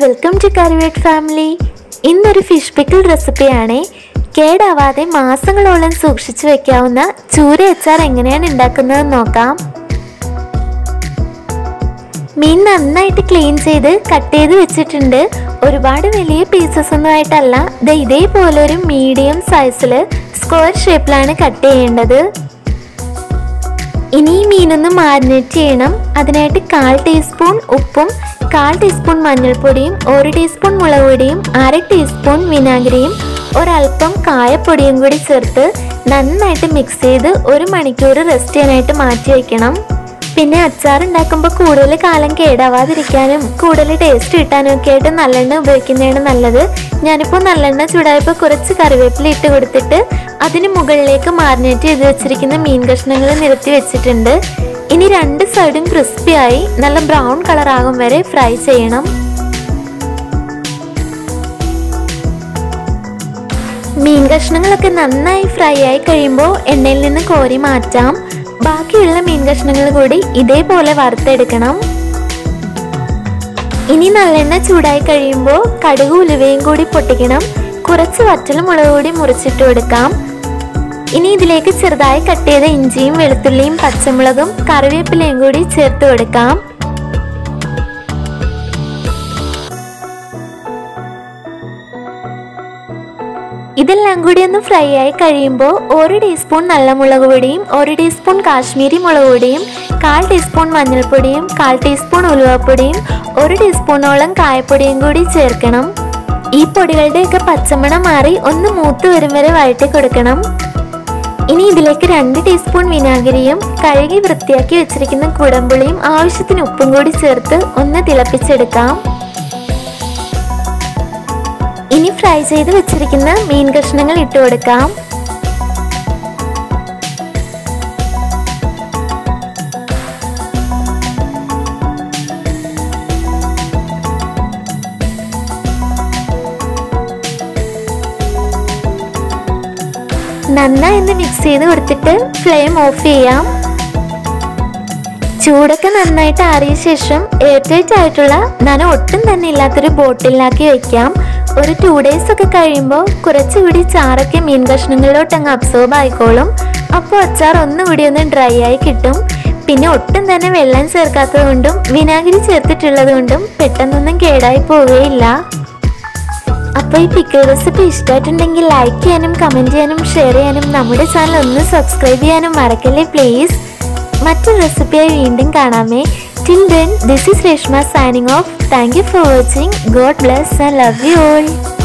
welcome to കറിവേറ്റ് family ഇന്നൊരു fish pickle റെസിപ്പിയാണ് കേടാവാതെ മാസങ്ങളോളം സൂക്ഷിച്ചു വെക്കാവുന്ന ചൂര അച്ചാർ എങ്ങനെയാണ് ഉണ്ടാക്കുന്നത് നോക്കാം മീൻ നന്നായിട്ട് ക്ലീൻ ചെയ്ത് കട്ട് ചെയ്ത് വെച്ചിട്ടുണ്ട് ഒരുപാട് വലിയ പീസസ് ഒന്നും ആയിട്ടല്ല ദേ ഇതേപോലെ ഒരു മീഡിയം സൈസിൽ സ്ക്വയർ ഷേപ്പിലാണ് കട്ട് ചെയ്യേണ്ടത് ഇനി ഈ മീനൊന്ന് മാരിനേറ്റ് ചെയ്യണം അതിനായിട്ട് കാൽ ടീസ്പൂൺ ഉപ്പും കാൽ ടീസ്പൂൺ മഞ്ഞൾപ്പൊടിയും ഒരു ടീസ്പൂൺ മുളക് പൊടിയും അര ടീസ്പൂൺ വിനാഗിരിയും ഒരല്പം കായപ്പൊടിയും കൂടി ചേർത്ത് നന്നായിട്ട് മിക്സ് ചെയ്ത് ഒരു മണിക്കൂർ റെസ്റ്റ് ചെയ്യാനായിട്ട് മാറ്റി വയ്ക്കണം പിന്നെ അച്ചാർ ഉണ്ടാക്കുമ്പോൾ കൂടുതൽ കാലം കേടാവാതിരിക്കാനും കൂടുതൽ ടേസ്റ്റ് കിട്ടാനും ഒക്കെ ആയിട്ട് നല്ലെണ്ണ ഉപയോഗിക്കുന്നതാണ് നല്ലത് ഞാനിപ്പോൾ നല്ലെണ്ണ ചൂടായപ്പോൾ കുറച്ച് കറിവേപ്പില ഇട്ട് കൊടുത്തിട്ട് അതിന് മുകളിലേക്ക് മാറിനേറ്റ് ചെയ്ത് വെച്ചിരിക്കുന്ന മീൻ കഷ്ണങ്ങൾ നിരത്തി വെച്ചിട്ടുണ്ട് ഇനി രണ്ട് സൈഡും ക്രിസ്പിയായി നല്ല ബ്രൗൺ കളർ ആകും വരെ ഫ്രൈ ചെയ്യണം മീൻ കഷ്ണങ്ങളൊക്കെ നന്നായി ഫ്രൈ ആയി കഴിയുമ്പോൾ എണ്ണയിൽ നിന്ന് കോരി മാറ്റാം ബാക്കിയുള്ള മീൻ കഷ്ണങ്ങൾ കൂടി ഇതേപോലെ വറുത്തെടുക്കണം ഇനി നല്ലെണ്ണ ചൂടായി കഴിയുമ്പോൾ കടുക് ഉലുവയും കൂടി പൊട്ടിക്കണം കുറച്ച് വറ്റൽ മുളക് കൂടി മുറിച്ചിട്ട് കൊടുക്കാം ഇനി ഇതിലേക്ക് ചെറുതായി കട്ട് ചെയ്ത ഇഞ്ചിയും വെളുത്തുള്ളിയും പച്ചമുളകും കറിവേപ്പിലയും കൂടി ചേർത്ത് കൊടുക്കാം ഇതെല്ലാം കൂടി ഒന്ന് ഫ്രൈ ആയി കഴിയുമ്പോൾ ഒരു ടീസ്പൂൺ നല്ല മുളക് പൊടിയും ഒരു ടീസ്പൂൺ കാശ്മീരി മുളക് പൊടിയും കാൽ ടീസ്പൂൺ മഞ്ഞൾപ്പൊടിയും കാൽ ടീസ്പൂൺ ഉലുവപ്പൊടിയും ഒരു ടീസ്പൂണോളം കായപ്പൊടിയും കൂടി ചേർക്കണം ഈ പൊടികളുടെയൊക്കെ പച്ചമണം മാറി ഒന്ന് മൂത്ത് വരും വരെ വഴറ്റി കൊടുക്കണം ഇനി ഇതിലേക്ക് രണ്ട് ടീസ്പൂൺ വിനാഗിരിയും കഴുകി വൃത്തിയാക്കി വെച്ചിരിക്കുന്ന കുടമ്പുളിയും ആവശ്യത്തിന് ഉപ്പും കൂടി ചേർത്ത് ഒന്ന് തിളപ്പിച്ചെടുക്കാം ഇനി ഫ്രൈ ചെയ്ത് വെച്ചിരിക്കുന്ന മീൻ കഷ്ണങ്ങൾ ഇട്ട് കൊടുക്കാം നന്നായി ഒന്ന് മിക്സ് ചെയ്ത് കൊടുത്തിട്ട് ഫ്ലെയിം ഓഫ് ചെയ്യാം ചൂടൊക്കെ നന്നായിട്ട് ആറിയ ശേഷം എയർ ടൈറ്റ് ആയിട്ടുള്ള നന ഒട്ടും തന്നെ ഇല്ലാത്തൊരു ബോട്ടിലാക്കി വെക്കാം ഒരു ടു ഡേയ്സ് ഒക്കെ കഴിയുമ്പോൾ കുറച്ചുകൂടി ചാറൊക്കെ മീൻ കഷ്ണങ്ങളിലോട്ട് അങ്ങ് അബ്സോർബ് ആയിക്കോളും അപ്പോൾ അച്ചാർ ഒന്നുകൂടി ഒന്ന് ഡ്രൈ ആയി കിട്ടും പിന്നെ ഒട്ടും തന്നെ വെള്ളം ചേർക്കാത്തത് കൊണ്ടും വിനാഗിരി ചേർത്തിട്ടുള്ളത് കൊണ്ടും പെട്ടെന്നൊന്നും കേടായി പോവുകയില്ല അപ്പോൾ ഈ പിക്കിൾ റെസിപ്പി ഇഷ്ടമായിട്ടുണ്ടെങ്കിൽ ലൈക്ക് ചെയ്യാനും കമൻറ്റ് ചെയ്യാനും ഷെയർ ചെയ്യാനും നമ്മുടെ ചാനൽ ഒന്ന് സബ്സ്ക്രൈബ് ചെയ്യാനും മറക്കല്ലേ പ്ലീസ് മറ്റൊരു റെസിപ്പിയായി വീണ്ടും കാണാമേ till then this is Reshma signing off thank you for watching god bless and love you all